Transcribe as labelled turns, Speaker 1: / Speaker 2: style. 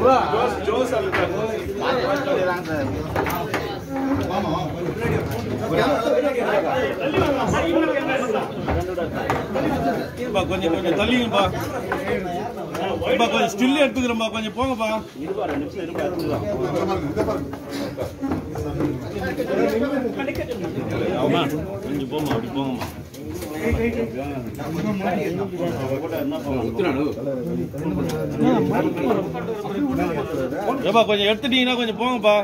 Speaker 1: பா கொஞ்சம் கொஞ்சம் தள்ளிங்கப்பா பா கொஞ்சம் ஸ்டில் எடுத்துக்கிறோம்பா கொஞ்சம் போங்கப்பா ஆமா கொஞ்சம் போமா அப்படி போங்கம்மா ஏப்பா கொஞ்சம் எடுத்துட்டீங்கன்னா கொஞ்சம் போங்கப்பா